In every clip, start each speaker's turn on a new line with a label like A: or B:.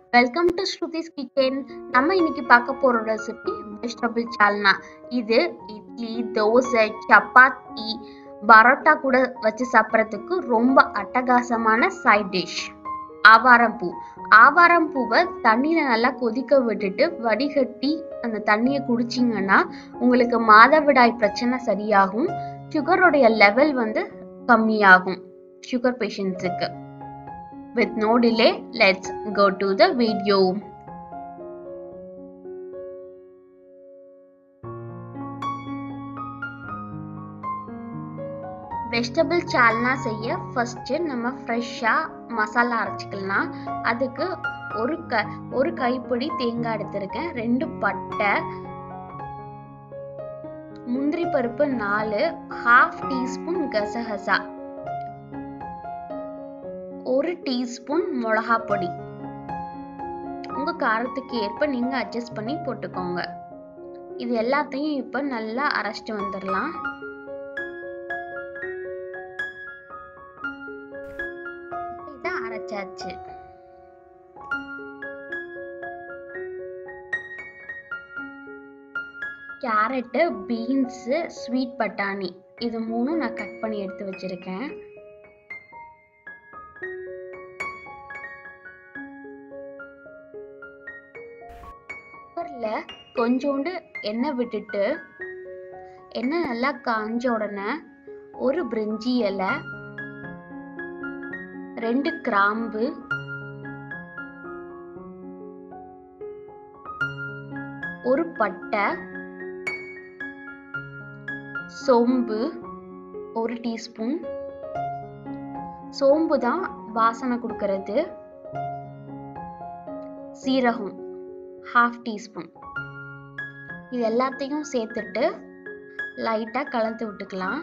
A: Welcome to ஸ்ருதிஸ் kitchen நம்ம இன்னைக்கு பார்க்க போற ரெசிபி வெஜிடபிள் சால்னா இது இட்லி தோசை சப்பாத்தி பரோட்டா கூட வச்சு சாப்பிட்றதுக்கு ரொம்ப அட்டகாசமான சைட் டிஷ் ஆவாரம் பூ ஆவாரம் பூவை தண்ணியில நல்லா கொதிக்க விட்டுட்டு வடிகட்டி அந்த தண்ணியை குடிச்சிங்கன்னா உங்களுக்கு மாதவிடாய் பிரச்சனை சரியாகும் சுகருடைய லெவல் வந்து கம்மியாகும் சுகர் பேஷண்ட்ஸுக்கு With no delay, let's go to the video. Vegetable salna செய்ய ஃபர்ஸ்ட் நம்ம ஃப்ரெஷ்ஷாக மசாலா அரைச்சிக்கலாம் அதுக்கு ஒரு க ஒரு கைப்பிடி தேங்காய் எடுத்திருக்கேன் ரெண்டு பட்டை முந்திரி பருப்பு நாலு ஹாஃப் டீஸ்பூன் கசகசா ஒரு டீஸ்பூன் மிளகா பொடி உங்க காரத்துக்கு ஏற்ப நீங்க அட்ஜஸ்ட் பண்ணி போட்டுக்கோங்க இது எல்லாத்தையும் இப்ப நல்லா அரைச்சிட்டு வந்துடலாம் இதை அரைச்சாச்சு கேரட்டு பீன்ஸு ஸ்வீட் பட்டாணி இது மூணும் நான் கட் பண்ணி எடுத்து வச்சிருக்கேன் குக்கரில் கொஞ்சோண்டு எண்ணெய் விட்டுட்டு எண்ணெய் நல்லா காஞ்ச உடனே ஒரு பிரிஞ்சி இலை ரெண்டு கிராம்பு ஒரு பட்டை சோம்பு ஒரு டீஸ்பூன் சோம்பு தான் வாசனை கொடுக்கறது சீரகம் ஹாஃப் டீஸ்பூன் இது எல்லாத்தையும் சேர்த்துட்டு லைட்டாக கலந்து விட்டுக்கலாம்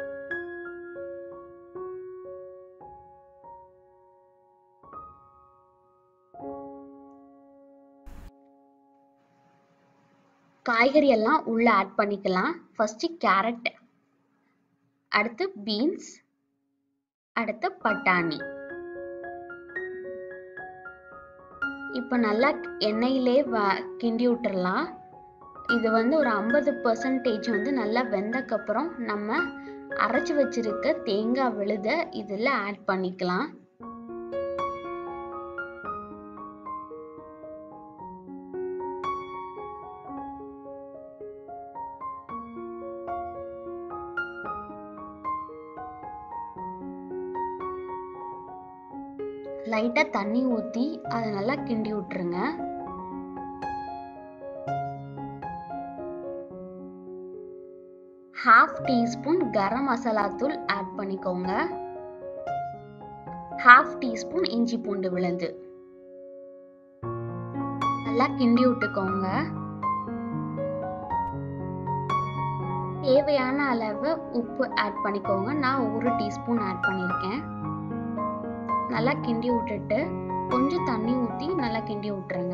A: காய்கறி எல்லாம் உள்ள ஆட் பண்ணிக்கலாம் ஃபர்ஸ்ட் கேரட் அடுத்து பீன்ஸ் அடுத்து பட்டாணி இப்போ நல்லா எண்ணெயிலே வ கிண்டி விட்டுறலாம் இது வந்து ஒரு ஐம்பது பர்சன்டேஜ் வந்து நல்லா வெந்தக்கப்புறம் நம்ம அரைச்சி வச்சிருக்க தேங்காய் விழுத இதில் ஆட் பண்ணிக்கலாம் லைட்டாக தண்ணி ஊற்றி அதை நல்லா கிண்டி விட்டுருங்க ஹாஃப் டீஸ்பூன் கரம் மசாலா தூள் ஆட் பண்ணிக்கோங்க ஹாஃப் டீஸ்பூன் இஞ்சி பூண்டு விழுந்து நல்லா கிண்டி விட்டுக்கோங்க தேவையான அளவு உப்பு ஆட் பண்ணிக்கோங்க நான் ஒரு டீஸ்பூன் ஆட் பண்ணியிருக்கேன் நல்லா கிண்டி விட்டுட்டு கொஞ்சம் தண்ணி ஊற்றி நல்லா கிண்டி விட்டுருங்க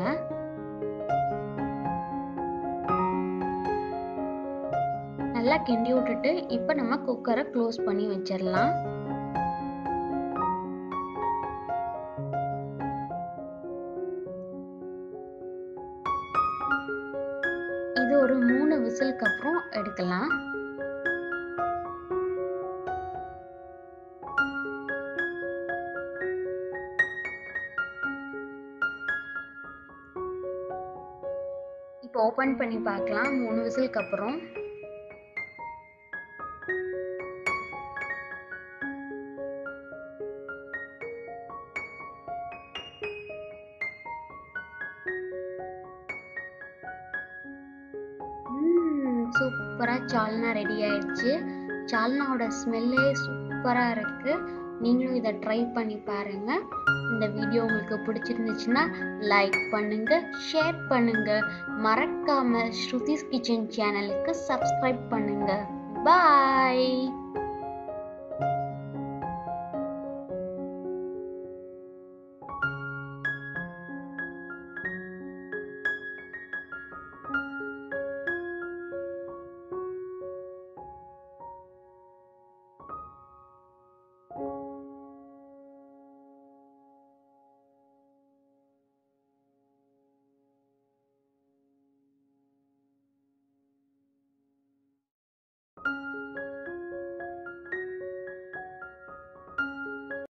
A: நல்லா கிண்டி விட்டுட்டு இப்போ நம்ம குக்கரை க்ளோஸ் பண்ணி வச்சிடலாம் இது ஒரு மூணு விசிலுக்கு அப்புறம் எடுக்கலாம் இப்போ ஓப்பன் பண்ணி பார்க்கலாம் மூணு விசிலுக்கு அப்புறம் சூப்பராக சால்னா ரெடி ஆயிடுச்சு சால்னாவோட ஸ்மெல்லே சூப்பராக இருக்கு நீங்களும் இதை ட்ரை பண்ணி பாருங்க இந்த வீடியோ உங்களுக்கு பிடிச்சிருந்துச்சுன்னா லைக் பண்ணுங்க ஷேர் பண்ணுங்க மறக்காம ஸ்ருதிஸ் கிச்சன் சேனலுக்கு சப்ஸ்கிரைப் பண்ணுங்க பாய்